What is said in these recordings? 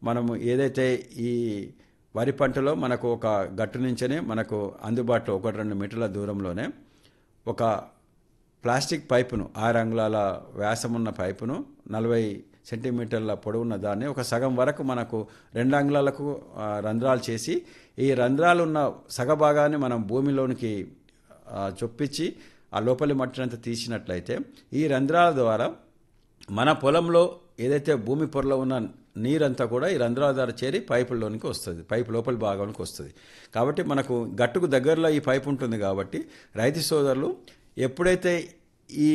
మనము ఏదైతే ఈ వరి పంటలో మనకు ఒక గట్టు నుంచే మనకు అందుబాటులో ఒకటి రెండు మీటర్ల దూరంలోనే ఒక ప్లాస్టిక్ పైపును ఆరు అంగుళాల వ్యాసమున్న పైపును నలభై సెంటీమీటర్ల పొడవున్న దాన్ని ఒక సగం వరకు మనకు రెండు అంగుళాలకు ఆ, రంధ్రాలు చేసి ఈ రంధ్రాలు ఉన్న సగ భాగాన్ని మనం భూమిలోనికి ఆ, చొప్పించి ఆ లోపలి మట్టినంతా తీసినట్లయితే ఈ రంధ్రాల ద్వారా మన పొలంలో ఏదైతే భూమి పొరలో ఉన్న నీరంతా కూడా ఈ రంధ్రాల ద్వారా చేరి పైపుల్లోనికి వస్తుంది పైపు లోపలి భాగానికి వస్తుంది కాబట్టి మనకు గట్టుకు దగ్గరలో ఈ పైపు ఉంటుంది కాబట్టి రైతు సోదరులు ఎప్పుడైతే ఈ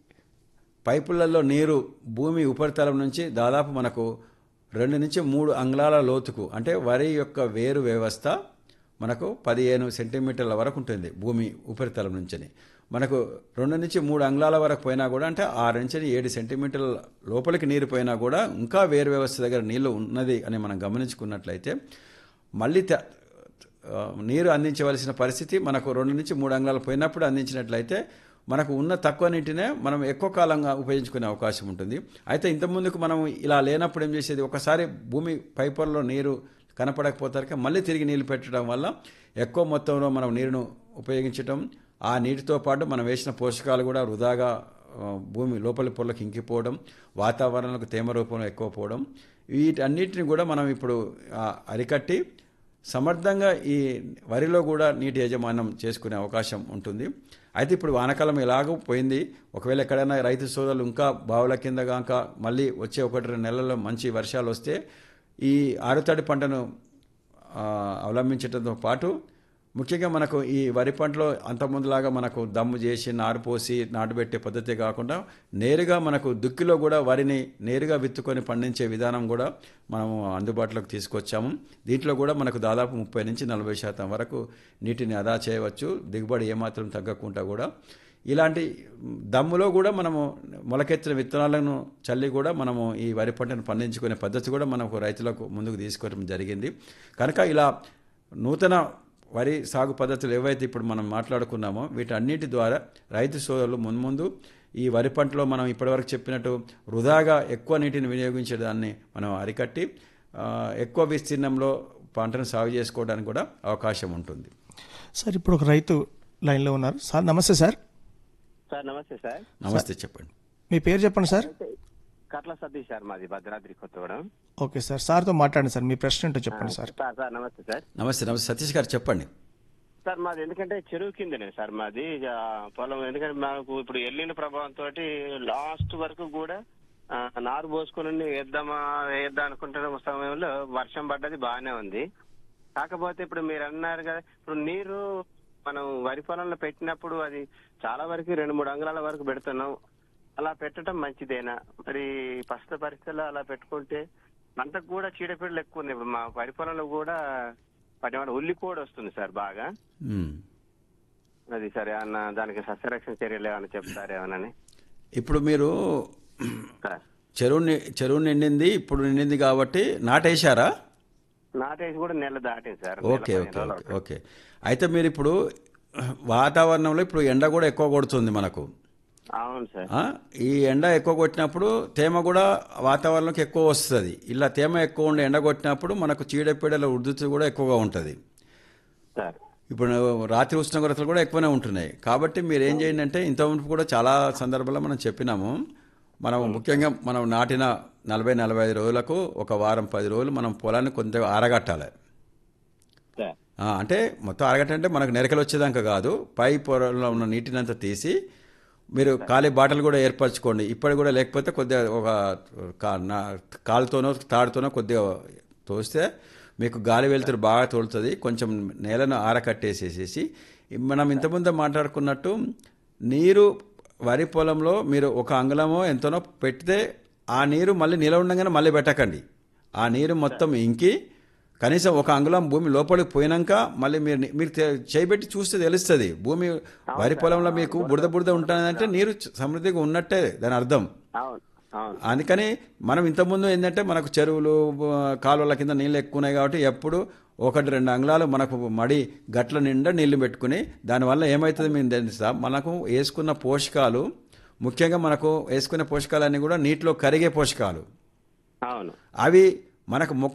పైపులలో నీరు భూమి ఉపరితలం నుంచి దాదాపు మనకు రెండు నుంచి మూడు అంగుళాల లోతుకు అంటే వరి యొక్క వేరు వ్యవస్థ మనకు పదిహేను సెంటీమీటర్ల వరకు ఉంటుంది భూమి ఉపరితలం నుంచి మనకు రెండు నుంచి మూడు అంగుళాల వరకు పోయినా కూడా అంటే ఆరు నుంచి ఏడు సెంటీమీటర్ల లోపలికి నీరు పోయినా కూడా ఇంకా వేరు వ్యవస్థ దగ్గర నీళ్లు ఉన్నది అని మనం గమనించుకున్నట్లయితే మళ్ళీ త- ఆ, నీరు అందించవలసిన పరిస్థితి మనకు రెండు నుంచి మూడు అంగుళాలు పోయినప్పుడు అందించినట్లయితే మనకు ఉన్న తక్కువ నీటినే మనం ఎక్కువ కాలంగా ఉపయోగించుకునే అవకాశం ఉంటుంది అయితే ఇంతకుముందుకు మనం ఇలా లేనప్పుడు ఏం చేసేది ఒకసారి భూమి పైపర్లో నీరు కనపడకపోతారు మళ్ళీ తిరిగి నీళ్లు పెట్టడం వల్ల ఎక్కువ మొత్తంలో మనం నీరును ఉపయోగించడం ఆ నీటితో పాటు మనం వేసిన పోషకాలు కూడా వృధాగా ఆ, భూమి లోపలి పొరలకు ఇంకిపోవడం వాతావరణంలో తేమ రూపంలో ఎక్కువ పోవడం వీటన్నిటిని కూడా మనం ఇప్పుడు ఆ, అరికట్టి సమర్థంగా ఈ వరిలో కూడా నీటి యాజమాన్యం చేసుకునే అవకాశం ఉంటుంది అయితే ఇప్పుడు వానాకాలం ఎలాగో పోయింది ఒకవేళ ఎక్కడైనా రైతు సోదరులు ఇంకా బావుల కింద కాక మళ్ళీ వచ్చే ఒకటి రెండు నెలల్లో మంచి వర్షాలు వస్తే ఈ ఆరుతడి పంటను ఆ, అవలంబించడంతో పాటు ముఖ్యంగా మనకు ఈ వరి పంటలో అంతకుముందులాగా మనకు దమ్ము చేసి నారు పోసి నాటుబెట్టే పద్ధతి కాకుండా నేరుగా మనకు దుక్కిలో కూడా వరిని నేరుగా విత్తుకొని పండించే విధానం కూడా మనము అందుబాటులోకి తీసుకొచ్చాము దీంట్లో కూడా మనకు దాదాపు ముప్పై నుంచి నలభై శాతం వరకు నీటిని ఆదా చేయవచ్చు దిగుబడి ఏమాత్రం తగ్గకుండా కూడా ఇలాంటి దమ్ములో కూడా మనము మొలకెత్తిన విత్తనాలను చల్లి కూడా మనము ఈ వరి పంటను పండించుకునే పద్ధతి కూడా మనకు రైతులకు ముందుకు తీసుకోవడం జరిగింది కనుక ఇలా నూతన వరి సాగు పద్ధతులు ఏవైతే ఇప్పుడు మనం మాట్లాడుకున్నామో వీటన్నిటి ద్వారా రైతు సోదరులు మున్ముందు ఈ వరి పంటలో మనం ఇప్పటివరకు చెప్పినట్టు వృధాగా ఎక్కువ నీటిని వినియోగించేదాన్ని మనం అరికట్టి ఆ, ఎక్కువ విస్తీర్ణంలో పంటను సాగు చేసుకోవడానికి కూడా అవకాశం ఉంటుంది సార్ ఇప్పుడు ఒక రైతు లైన్లో ఉన్నారు సార్ నమస్తే సార్ సార్ నమస్తే సార్ నమస్తే చెప్పండి మీ పేరు చెప్పండి సార్ కట్ల సతీష్ సార్ మాది భద్రాద్రి కొత్తగూడెం ఓకే సార్ సార్తో మాట్లాడండి సార్ మీ ప్రశ్న ఏంటో చెప్పండి సార్ సార్ సార్ నమస్తే సార్ నమస్తే నమస్తే సతీష్ గారు చెప్పండి సార్ మాది ఎందుకంటే చెరువు కిందనే సార్ మాది ఇక పొలం ఎందుకంటే మాకు ఇప్పుడు ఎల్లిన ప్రభావంతో లాస్ట్ వరకు కూడా ఆ, నారు పోసుకుని వేద్దామా వేద్దాం అనుకుంటున్న సమయంలో వర్షం పడ్డది బాగానే ఉంది కాకపోతే ఇప్పుడు మీరు అన్నారు కదా ఇప్పుడు నీరు మనం వరి పొలంలో పెట్టినప్పుడు అది చాలా వరకు రెండు మూడు అంగుళాల వరకు పెడుతున్నాం అలా పెట్టడం మంచిదేనా మరి ప్రస్తుత పరిస్థితుల్లో అలా పెట్టుకుంటే పంటకు కూడా చీడపీడలు ఎక్కువ ఉంది ఇప్పుడు మా వరి పొలంలో కూడా వాటి వల్ల ఉల్లి కూడా వస్తుంది సార్ బాగా ఉమ్. అది సరే అన్న దానికి సస్యరక్షణ చర్యలు ఏమైనా చెప్తారేమోనని ఇప్పుడు మీరు సార్ చెరువు ని- చెరువు నిండింది ఇప్పుడు నిండింది కాబట్టి నాటేశారా నాటేసి కూడా నెల దాటింది సార్ నెల ఓకే పదిహేను ఓకే రోజులు ఓకే ఓకే అయితే మీరు ఇప్పుడు వాతావరణంలో ఇప్పుడు ఎండ కూడా ఎక్కువ కొడుతుంది మనకు అవును సార్ ఆ? ఈ ఎండ ఎక్కువ కొట్టినప్పుడు తేమ కూడా వాతావరణంలోకి ఎక్కువ వస్తుంది ఇలా తేమ ఎక్కువ ఉండి ఎండ కొట్టినప్పుడు మనకు చీడపీడల ఉధృతి కూడా ఎక్కువగా ఉంటుంది సార్ ఇప్పుడు రాత్రి ఉష్ణోగ్రతలు కూడా ఎక్కువనే ఉంటున్నాయి కాబట్టి మీరు ఏం చేయండి అంటే ఇంతకుముందు కూడా చాలా సందర్భాల్లో మనం చెప్పినాము మనం ముఖ్యంగా మనం నాటిన నలభై నలభై ఐదు రోజులకు ఒక వారం పది రోజులు మనం పొలాన్ని కొంత ఆరగట్టాలి సార్ ఆ, అంటే మొత్తం అరగంట అంటే మనకు నెరకలు వచ్చేదాకా కాదు పై పొరలో ఉన్న నీటిని అంతా తీసి మీరు ఖాళీ బాటలు కూడా ఏర్పరచుకోండి ఇప్పటి కూడా లేకపోతే కొద్దిగా ఒక కా- నా- కాలుతోనో తాడుతోనో కొద్దిగా తోస్తే మీకు గాలి వెలుతురు బాగా తోలుతుంది కొంచెం నేలను ఆరకట్టేసేసేసి మనం ఇంతకుముందు మాట్లాడుకున్నట్టు నీరు వరి పొలంలో మీరు ఒక అంగుళమో ఎంతనో పెడితే ఆ నీరు మళ్ళీ నిలవ ఉండగానే మళ్ళీ పెట్టకండి ఆ నీరు మొత్తం ఇంకి కనీసం ఒక అంగుళం భూమి లోపలికి పోయినాక మళ్ళీ మీరు మీరు తె- చేయబెట్టి చూస్తే తెలుస్తుంది భూమి వరి పొలంలో మీకు బురద బురద ఉంటుందంటే నీరు చ- సమృద్ధిగా ఉన్నట్టే దాని అర్థం అవును అవును అందుకని మనం ఇంతకుముందు ఏంటంటే మనకు చెరువులు బ- కాలువల కింద నీళ్ళు ఎక్కువ ఉన్నాయి కాబట్టి ఎప్పుడు ఒకటి రెండు అంగుళాలు మనకు మడి గట్ల నిండా నీళ్లు పెట్టుకుని దానివల్ల ఏమవుతుంది మేము తెలుసా మనకు వేసుకున్న పోషకాలు ముఖ్యంగా మనకు వేసుకునే పోషకాలన్నీ కూడా నీటిలో కరిగే పోషకాలు అవును అవి మనకు మొక్క